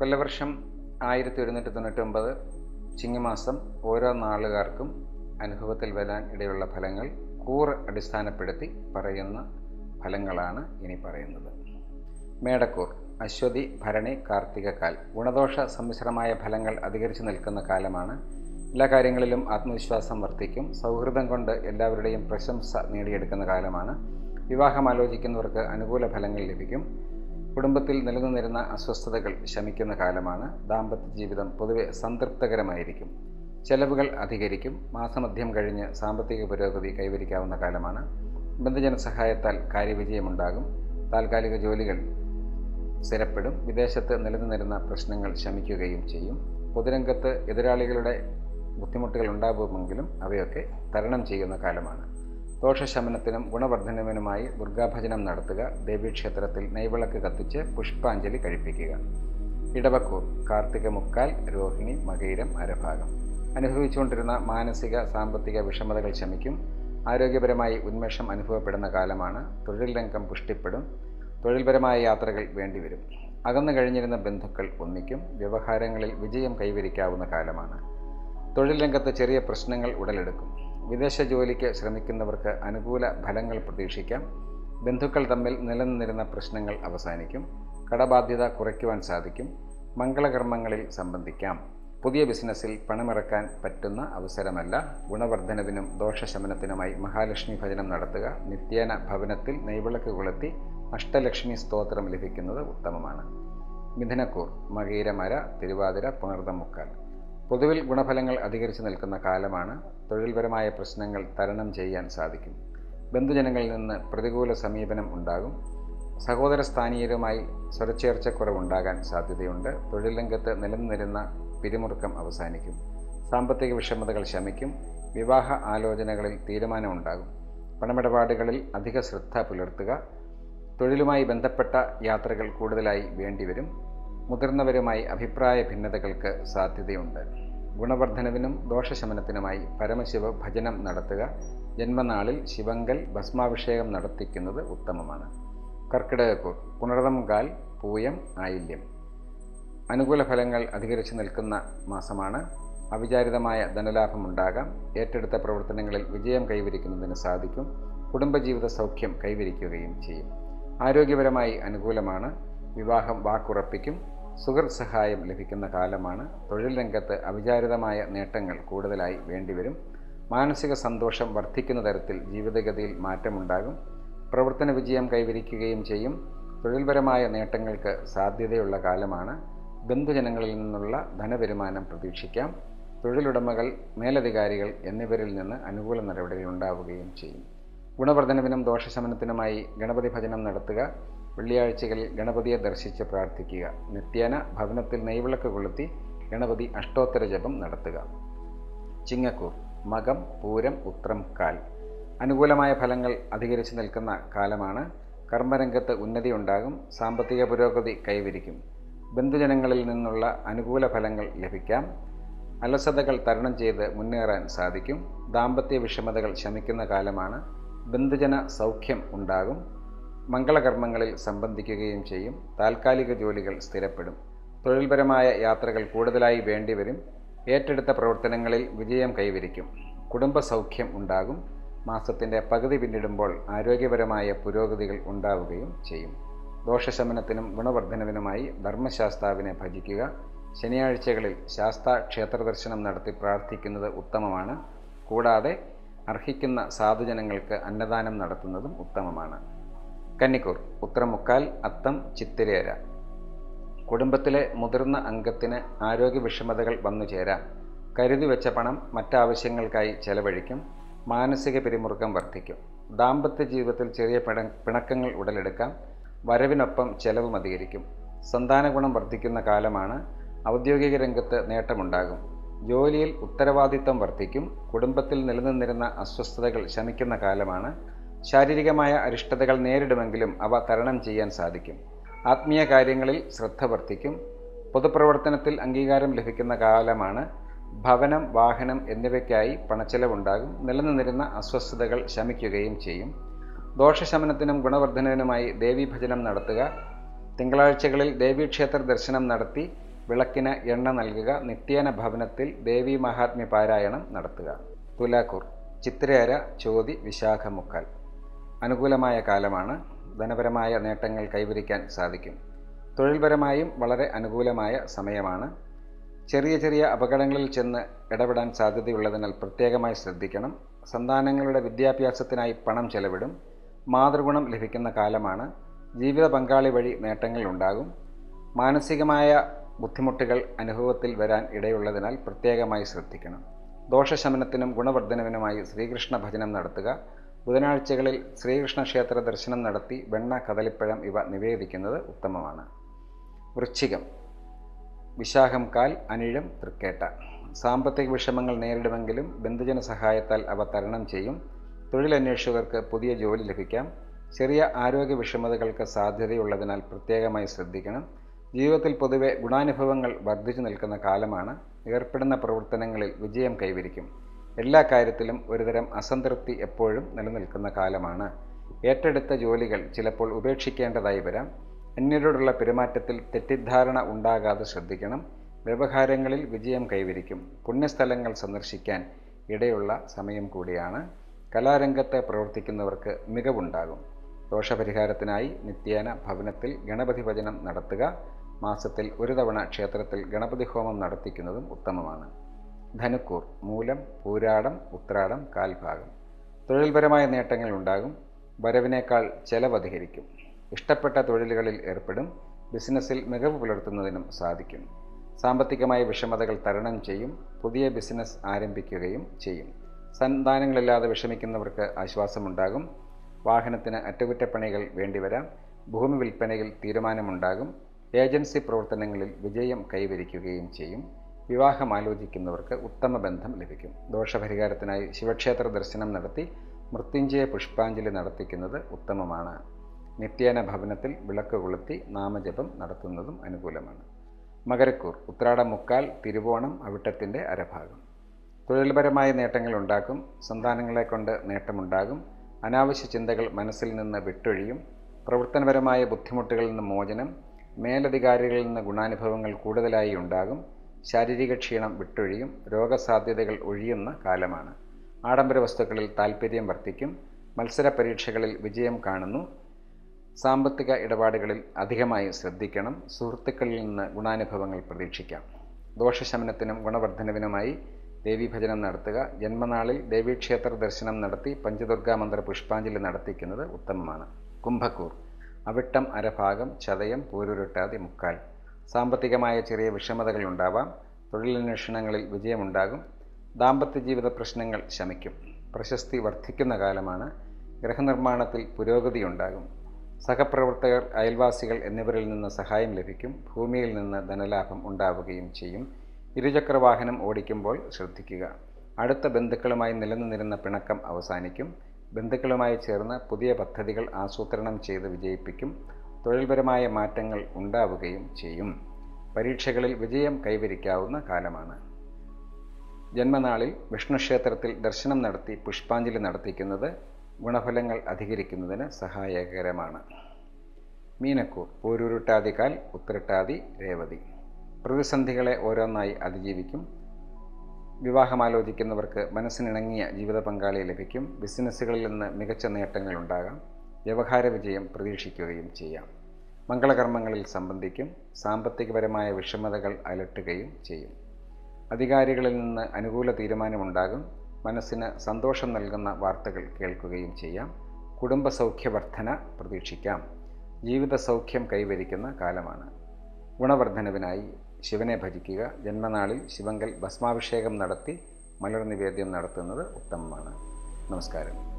കൊല്ലവർഷം ആയിരത്തി ഒരുന്നൂറ്റി തൊണ്ണൂറ്റൊമ്പത് ചിങ്ങമാസം ഓരോ നാളുകാർക്കും അനുഭവത്തിൽ വരാൻ ഇടയുള്ള ഫലങ്ങൾ കൂറ് അടിസ്ഥാനപ്പെടുത്തി പറയുന്ന ഫലങ്ങളാണ് ഇനി പറയുന്നത് മേടക്കൂർ അശ്വതി ഭരണി കാർത്തികക്കാൽ ഗുണദോഷ സമ്മിശ്രമായ ഫലങ്ങൾ അധികരിച്ചു നിൽക്കുന്ന കാലമാണ് എല്ലാ കാര്യങ്ങളിലും ആത്മവിശ്വാസം വർദ്ധിക്കും സൗഹൃദം കൊണ്ട് എല്ലാവരുടെയും പ്രശംസ നേടിയെടുക്കുന്ന കാലമാണ് വിവാഹം ആലോചിക്കുന്നവർക്ക് അനുകൂല ഫലങ്ങൾ ലഭിക്കും കുടുംബത്തിൽ നിലനിന്നിരുന്ന അസ്വസ്ഥതകൾ ശമിക്കുന്ന കാലമാണ് ദാമ്പത്യ ജീവിതം പൊതുവെ സംതൃപ്തകരമായിരിക്കും ചെലവുകൾ അധികരിക്കും മാസമധ്യം കഴിഞ്ഞ് സാമ്പത്തിക പുരോഗതി കൈവരിക്കാവുന്ന കാലമാണ് ബന്ധുജന സഹായത്താൽ കാര്യവിജയമുണ്ടാകും താൽക്കാലിക ജോലികൾ സ്ഥിരപ്പെടും വിദേശത്ത് നിലനിന്നിരുന്ന പ്രശ്നങ്ങൾ ശമിക്കുകയും ചെയ്യും പൊതുരംഗത്ത് എതിരാളികളുടെ ബുദ്ധിമുട്ടുകൾ ഉണ്ടാകുമെങ്കിലും അവയൊക്കെ തരണം ചെയ്യുന്ന കാലമാണ് ദോഷശമനത്തിനും ഗുണവർദ്ധനവിനുമായി ദുർഗാഭജനം നടത്തുക ദേവീക്ഷേത്രത്തിൽ നെയ്വിളക്ക് കത്തിച്ച് പുഷ്പാഞ്ജലി കഴിപ്പിക്കുക ഇടവക്കൂർ കാർത്തിക മുക്കാൽ രോഹിണി മകയിരം അരഭാഗം അനുഭവിച്ചുകൊണ്ടിരുന്ന മാനസിക സാമ്പത്തിക വിഷമതകൾ ശമിക്കും ആരോഗ്യപരമായി ഉന്മേഷം അനുഭവപ്പെടുന്ന കാലമാണ് തൊഴിൽ രംഗം പുഷ്ടിപ്പെടും തൊഴിൽപരമായ യാത്രകൾ വേണ്ടിവരും അകന്നു കഴിഞ്ഞിരുന്ന ബന്ധുക്കൾ ഒന്നിക്കും വ്യവഹാരങ്ങളിൽ വിജയം കൈവരിക്കാവുന്ന കാലമാണ് തൊഴിൽ രംഗത്ത് ചെറിയ പ്രശ്നങ്ങൾ ഉടലെടുക്കും വിദേശ ജോലിക്ക് ശ്രമിക്കുന്നവർക്ക് അനുകൂല ഫലങ്ങൾ പ്രതീക്ഷിക്കാം ബന്ധുക്കൾ തമ്മിൽ നിലനിന്നിരുന്ന പ്രശ്നങ്ങൾ അവസാനിക്കും കടബാധ്യത കുറയ്ക്കുവാൻ സാധിക്കും മംഗളകർമ്മങ്ങളിൽ സംബന്ധിക്കാം പുതിയ ബിസിനസ്സിൽ പണമിറക്കാൻ പറ്റുന്ന അവസരമല്ല ഗുണവർദ്ധനവിനും ദോഷശമനത്തിനുമായി മഹാലക്ഷ്മി ഭജനം നടത്തുക നിത്യേന ഭവനത്തിൽ നെയ്വിളക്ക് കൊളുത്തി അഷ്ടലക്ഷ്മി സ്തോത്രം ലഭിക്കുന്നത് ഉത്തമമാണ് മിഥുനക്കൂർ മകീരമര തിരുവാതിര പുണർദം മുക്കാൽ പൊതുവിൽ ഗുണഫലങ്ങൾ അധികരിച്ചു നിൽക്കുന്ന കാലമാണ് തൊഴിൽപരമായ പ്രശ്നങ്ങൾ തരണം ചെയ്യാൻ സാധിക്കും ബന്ധുജനങ്ങളിൽ നിന്ന് പ്രതികൂല സമീപനം ഉണ്ടാകും സഹോദര സ്ഥാനീയരുമായി സ്വരച്ചേർച്ചക്കുറവുണ്ടാകാൻ സാധ്യതയുണ്ട് തൊഴിൽ രംഗത്ത് നിലനിന്നിരുന്ന പിരിമുറുക്കം അവസാനിക്കും സാമ്പത്തിക വിഷമതകൾ ശമിക്കും വിവാഹ ആലോചനകളിൽ തീരുമാനമുണ്ടാകും പണമിടപാടുകളിൽ അധിക ശ്രദ്ധ പുലർത്തുക തൊഴിലുമായി ബന്ധപ്പെട്ട യാത്രകൾ കൂടുതലായി വേണ്ടിവരും മുതിർന്നവരുമായി അഭിപ്രായ ഭിന്നതകൾക്ക് സാധ്യതയുണ്ട് ഗുണവർദ്ധനവിനും ദോഷശമനത്തിനുമായി പരമശിവ ഭജനം നടത്തുക ജന്മനാളിൽ ശിവങ്കൽ ഭസ്മാഭിഷേകം നടത്തിക്കുന്നത് ഉത്തമമാണ് കർക്കിടകക്കൂർ പുണർതം കാൽ പൂയം ആയില്യം അനുകൂല ഫലങ്ങൾ അധികരിച്ചു നിൽക്കുന്ന മാസമാണ് അവിചാരിതമായ ധനലാഭമുണ്ടാകാം ഏറ്റെടുത്ത പ്രവർത്തനങ്ങളിൽ വിജയം കൈവരിക്കുന്നതിന് സാധിക്കും കുടുംബജീവിത സൗഖ്യം കൈവരിക്കുകയും ചെയ്യും ആരോഗ്യപരമായി അനുകൂലമാണ് വിവാഹം വാക്കുറപ്പിക്കും സുഹൃത്ത് സഹായം ലഭിക്കുന്ന കാലമാണ് തൊഴിൽ രംഗത്ത് അവിചാരിതമായ നേട്ടങ്ങൾ കൂടുതലായി വേണ്ടിവരും മാനസിക സന്തോഷം വർദ്ധിക്കുന്ന തരത്തിൽ ജീവിതഗതിയിൽ മാറ്റമുണ്ടാകും പ്രവർത്തന വിജയം കൈവരിക്കുകയും ചെയ്യും തൊഴിൽപരമായ നേട്ടങ്ങൾക്ക് സാധ്യതയുള്ള കാലമാണ് ബന്ധുജനങ്ങളിൽ നിന്നുള്ള ധനവരുമാനം പ്രതീക്ഷിക്കാം തൊഴിലുടമകൾ മേലധികാരികൾ എന്നിവരിൽ നിന്ന് അനുകൂല നടപടികൾ ഉണ്ടാവുകയും ചെയ്യും ഗുണവർദ്ധനവിനും ദോഷശമനത്തിനുമായി ഗണപതി ഭജനം നടത്തുക വെള്ളിയാഴ്ചകളിൽ ഗണപതിയെ ദർശിച്ച് പ്രാർത്ഥിക്കുക നിത്യേന ഭവനത്തിൽ നെയ്വിളക്ക് കൊളുത്തി ഗണപതി അഷ്ടോത്തര ജപം നടത്തുക ചിങ്ങക്കൂർ മകം പൂരം ഉത്രം കാൽ അനുകൂലമായ ഫലങ്ങൾ അധികരിച്ചു നിൽക്കുന്ന കാലമാണ് കർമ്മരംഗത്ത് ഉന്നതി ഉണ്ടാകും സാമ്പത്തിക പുരോഗതി കൈവരിക്കും ബന്ധുജനങ്ങളിൽ നിന്നുള്ള അനുകൂല ഫലങ്ങൾ ലഭിക്കാം അലസതകൾ തരണം ചെയ്ത് മുന്നേറാൻ സാധിക്കും ദാമ്പത്യ വിഷമതകൾ ശമിക്കുന്ന കാലമാണ് ബന്ധുജന സൗഖ്യം ഉണ്ടാകും മംഗളകർമ്മങ്ങളിൽ സംബന്ധിക്കുകയും ചെയ്യും താൽക്കാലിക ജോലികൾ സ്ഥിരപ്പെടും തൊഴിൽപരമായ യാത്രകൾ കൂടുതലായി വേണ്ടിവരും ഏറ്റെടുത്ത പ്രവർത്തനങ്ങളിൽ വിജയം കൈവരിക്കും കുടുംബ സൗഖ്യം ഉണ്ടാകും മാസത്തിൻ്റെ പകുതി പിന്നിടുമ്പോൾ ആരോഗ്യപരമായ പുരോഗതികൾ ഉണ്ടാവുകയും ചെയ്യും ദോഷശമനത്തിനും ഗുണവർദ്ധനവിനുമായി ധർമ്മശാസ്താവിനെ ഭജിക്കുക ശനിയാഴ്ചകളിൽ ശാസ്ത ക്ഷേത്ര ദർശനം നടത്തി പ്രാർത്ഥിക്കുന്നത് ഉത്തമമാണ് കൂടാതെ അർഹിക്കുന്ന സാധുജനങ്ങൾക്ക് അന്നദാനം നടത്തുന്നതും ഉത്തമമാണ് കന്നിക്കൂർ ഉത്തരമുക്കാൽ അത്തം ചിത്തിരേര കുടുംബത്തിലെ മുതിർന്ന അംഗത്തിന് ആരോഗ്യ വിഷമതകൾ വന്നു ചേരാം കരുതി വെച്ച പണം മറ്റാവശ്യങ്ങൾക്കായി ചെലവഴിക്കും മാനസിക പിരിമുറുക്കം വർദ്ധിക്കും ദാമ്പത്യ ജീവിതത്തിൽ ചെറിയ പിണ പിണക്കങ്ങൾ ഉടലെടുക്കാം വരവിനൊപ്പം ചെലവും അധികരിക്കും സന്താന ഗുണം വർദ്ധിക്കുന്ന കാലമാണ് ഔദ്യോഗിക രംഗത്ത് നേട്ടമുണ്ടാകും ജോലിയിൽ ഉത്തരവാദിത്തം വർദ്ധിക്കും കുടുംബത്തിൽ നിലനിന്നിരുന്ന അസ്വസ്ഥതകൾ ശമിക്കുന്ന കാലമാണ് ശാരീരികമായ അരിഷ്ടതകൾ നേരിടുമെങ്കിലും അവ തരണം ചെയ്യാൻ സാധിക്കും ആത്മീയ കാര്യങ്ങളിൽ ശ്രദ്ധ വർദ്ധിക്കും പൊതുപ്രവർത്തനത്തിൽ അംഗീകാരം ലഭിക്കുന്ന കാലമാണ് ഭവനം വാഹനം എന്നിവയ്ക്കായി പണച്ചെലവുണ്ടാകും നിലനിന്നിരുന്ന അസ്വസ്ഥതകൾ ശമിക്കുകയും ചെയ്യും ദോഷശമനത്തിനും ഗുണവർദ്ധനവിനുമായി ദേവീഭജനം നടത്തുക തിങ്കളാഴ്ചകളിൽ ദേവീക്ഷേത്ര ദർശനം നടത്തി വിളക്കിന് എണ്ണ നൽകുക നിത്യേന ഭവനത്തിൽ ദേവി മഹാത്മ്യ പാരായണം നടത്തുക തുലാക്കൂർ ചിത്രയര ചോതി വിശാഖ മുക്കാൽ അനുകൂലമായ കാലമാണ് ധനപരമായ നേട്ടങ്ങൾ കൈവരിക്കാൻ സാധിക്കും തൊഴിൽപരമായും വളരെ അനുകൂലമായ സമയമാണ് ചെറിയ ചെറിയ അപകടങ്ങളിൽ ചെന്ന് ഇടപെടാൻ സാധ്യതയുള്ളതിനാൽ പ്രത്യേകമായി ശ്രദ്ധിക്കണം സന്താനങ്ങളുടെ വിദ്യാഭ്യാസത്തിനായി പണം ചെലവിടും മാതൃഗുണം ലഭിക്കുന്ന കാലമാണ് ജീവിത പങ്കാളി വഴി നേട്ടങ്ങൾ ഉണ്ടാകും മാനസികമായ ബുദ്ധിമുട്ടുകൾ അനുഭവത്തിൽ വരാൻ ഇടയുള്ളതിനാൽ പ്രത്യേകമായി ശ്രദ്ധിക്കണം ദോഷശമനത്തിനും ഗുണവർദ്ധനവിനുമായി ശ്രീകൃഷ്ണ ഭജനം നടത്തുക ബുധനാഴ്ചകളിൽ ശ്രീകൃഷ്ണ ക്ഷേത്ര ദർശനം നടത്തി വെണ്ണ കദളിപ്പഴം ഇവ നിവേദിക്കുന്നത് ഉത്തമമാണ് വൃശ്ചികം വിശാഖം കാൽ അനിഴം തൃക്കേട്ട സാമ്പത്തിക വിഷമങ്ങൾ നേരിടുമെങ്കിലും ബന്ധുജന സഹായത്താൽ അവ തരണം ചെയ്യും തൊഴിലന്വേഷകർക്ക് പുതിയ ജോലി ലഭിക്കാം ചെറിയ ആരോഗ്യ വിഷമതകൾക്ക് സാധ്യതയുള്ളതിനാൽ പ്രത്യേകമായി ശ്രദ്ധിക്കണം ജീവിതത്തിൽ പൊതുവെ ഗുണാനുഭവങ്ങൾ വർദ്ധിച്ചു നിൽക്കുന്ന കാലമാണ് ഏർപ്പെടുന്ന പ്രവർത്തനങ്ങളിൽ വിജയം കൈവരിക്കും എല്ലാ കാര്യത്തിലും ഒരുതരം അസംതൃപ്തി എപ്പോഴും നിലനിൽക്കുന്ന കാലമാണ് ഏറ്റെടുത്ത ജോലികൾ ചിലപ്പോൾ ഉപേക്ഷിക്കേണ്ടതായി വരാം അന്യരോടുള്ള പെരുമാറ്റത്തിൽ തെറ്റിദ്ധാരണ ഉണ്ടാകാതെ ശ്രദ്ധിക്കണം വ്യവഹാരങ്ങളിൽ വിജയം കൈവരിക്കും പുണ്യസ്ഥലങ്ങൾ സന്ദർശിക്കാൻ ഇടയുള്ള സമയം കൂടിയാണ് കലാരംഗത്ത് പ്രവർത്തിക്കുന്നവർക്ക് മികവുണ്ടാകും ദോഷപരിഹാരത്തിനായി നിത്യേന ഭവനത്തിൽ ഗണപതി ഭജനം നടത്തുക മാസത്തിൽ ഒരു തവണ ക്ഷേത്രത്തിൽ ഗണപതി ഹോമം നടത്തിക്കുന്നതും ഉത്തമമാണ് ധനുക്കൂർ മൂലം പൂരാടം ഉത്രാടം കാൽഭാഗം തൊഴിൽപരമായ നേട്ടങ്ങൾ ഉണ്ടാകും വരവിനേക്കാൾ ചെലവധികരിക്കും ഇഷ്ടപ്പെട്ട തൊഴിലുകളിൽ ഏർപ്പെടും ബിസിനസ്സിൽ മികവ് പുലർത്തുന്നതിനും സാധിക്കും സാമ്പത്തികമായ വിഷമതകൾ തരണം ചെയ്യും പുതിയ ബിസിനസ് ആരംഭിക്കുകയും ചെയ്യും സന്താനങ്ങളില്ലാതെ വിഷമിക്കുന്നവർക്ക് ആശ്വാസമുണ്ടാകും വാഹനത്തിന് അറ്റകുറ്റപ്പണികൾ വേണ്ടിവരാം ഭൂമി വിൽപ്പനയിൽ തീരുമാനമുണ്ടാകും ഏജൻസി പ്രവർത്തനങ്ങളിൽ വിജയം കൈവരിക്കുകയും ചെയ്യും വിവാഹം ആലോചിക്കുന്നവർക്ക് ഉത്തമ ബന്ധം ലഭിക്കും ദോഷപരിഹാരത്തിനായി ശിവക്ഷേത്ര ദർശനം നടത്തി മൃത്യുഞ്ജയ പുഷ്പാഞ്ജലി നടത്തിക്കുന്നത് ഉത്തമമാണ് നിത്യേന ഭവനത്തിൽ വിളക്ക് കൊളുത്തി നാമജപം നടത്തുന്നതും അനുകൂലമാണ് മകരക്കൂർ ഉത്രാട മുക്കാൽ തിരുവോണം അവിട്ടത്തിൻ്റെ അരഭാഗം തൊഴിൽപരമായ നേട്ടങ്ങൾ ഉണ്ടാക്കും സന്താനങ്ങളെ കൊണ്ട് നേട്ടമുണ്ടാകും അനാവശ്യ ചിന്തകൾ മനസ്സിൽ നിന്ന് വിട്ടൊഴിയും പ്രവർത്തനപരമായ ബുദ്ധിമുട്ടുകളിൽ നിന്ന് മോചനം മേലധികാരികളിൽ നിന്ന് ഗുണാനുഭവങ്ങൾ കൂടുതലായി ഉണ്ടാകും ശാരീരിക ക്ഷീണം വിട്ടൊഴിയും രോഗസാധ്യതകൾ ഒഴിയുന്ന കാലമാണ് ആഡംബര വസ്തുക്കളിൽ താൽപ്പര്യം വർദ്ധിക്കും മത്സര പരീക്ഷകളിൽ വിജയം കാണുന്നു സാമ്പത്തിക ഇടപാടുകളിൽ അധികമായി ശ്രദ്ധിക്കണം സുഹൃത്തുക്കളിൽ നിന്ന് ഗുണാനുഭവങ്ങൾ പ്രതീക്ഷിക്കാം ദോഷശമനത്തിനും ഗുണവർദ്ധനവിനുമായി ദേവീഭജനം നടത്തുക ജന്മനാളിൽ ദേവീക്ഷേത്ര ദർശനം നടത്തി പഞ്ചദുർഗാ മന്ത്ര പുഷ്പാഞ്ജലി നടത്തിക്കുന്നത് ഉത്തമമാണ് കുംഭക്കൂർ അവിട്ടം അരഭാഗം ചതയം പൂരുരുട്ടാതി മുക്കാൽ സാമ്പത്തികമായ ചെറിയ വിഷമതകൾ ഉണ്ടാവാം തൊഴിലന്വേഷണങ്ങളിൽ വിജയമുണ്ടാകും ദാമ്പത്യ ജീവിത പ്രശ്നങ്ങൾ ശമിക്കും പ്രശസ്തി വർദ്ധിക്കുന്ന കാലമാണ് ഗൃഹനിർമ്മാണത്തിൽ പുരോഗതിയുണ്ടാകും സഹപ്രവർത്തകർ അയൽവാസികൾ എന്നിവരിൽ നിന്ന് സഹായം ലഭിക്കും ഭൂമിയിൽ നിന്ന് ധനലാഭം ഉണ്ടാവുകയും ചെയ്യും ഇരുചക്ര വാഹനം ഓടിക്കുമ്പോൾ ശ്രദ്ധിക്കുക അടുത്ത ബന്ധുക്കളുമായി നിലനിന്നിരുന്ന പിണക്കം അവസാനിക്കും ബന്ധുക്കളുമായി ചേർന്ന് പുതിയ പദ്ധതികൾ ആസൂത്രണം ചെയ്ത് വിജയിപ്പിക്കും തൊഴിൽപരമായ മാറ്റങ്ങൾ ഉണ്ടാവുകയും ചെയ്യും പരീക്ഷകളിൽ വിജയം കൈവരിക്കാവുന്ന കാലമാണ് ജന്മനാളിൽ വിഷ്ണുക്ഷേത്രത്തിൽ ദർശനം നടത്തി പുഷ്പാഞ്ജലി നടത്തിക്കുന്നത് ഗുണഫലങ്ങൾ അധികരിക്കുന്നതിന് സഹായകരമാണ് മീനക്കൂർ പോരുരുട്ടാതികാൽ ഉത്തരട്ടാതി രേവതി പ്രതിസന്ധികളെ ഓരോന്നായി അതിജീവിക്കും വിവാഹമാലോചിക്കുന്നവർക്ക് മനസ്സിനിണങ്ങിയ ജീവിത പങ്കാളിയെ ലഭിക്കും ബിസിനസ്സുകളിൽ നിന്ന് മികച്ച നേട്ടങ്ങൾ ഉണ്ടാകാം വ്യവഹാര വിജയം പ്രതീക്ഷിക്കുകയും ചെയ്യാം മംഗളകർമ്മങ്ങളിൽ സംബന്ധിക്കും സാമ്പത്തികപരമായ വിഷമതകൾ അലട്ടുകയും ചെയ്യും അധികാരികളിൽ നിന്ന് അനുകൂല തീരുമാനമുണ്ടാകും മനസ്സിന് സന്തോഷം നൽകുന്ന വാർത്തകൾ കേൾക്കുകയും ചെയ്യാം കുടുംബ സൗഖ്യവർദ്ധന പ്രതീക്ഷിക്കാം ജീവിത സൗഖ്യം കൈവരിക്കുന്ന കാലമാണ് ഗുണവർദ്ധനവിനായി ശിവനെ ഭജിക്കുക ജന്മനാളിൽ ശിവങ്കൽ ഭസ്മാഭിഷേകം നടത്തി മലർ നിവേദ്യം നടത്തുന്നത് ഉത്തമമാണ് നമസ്കാരം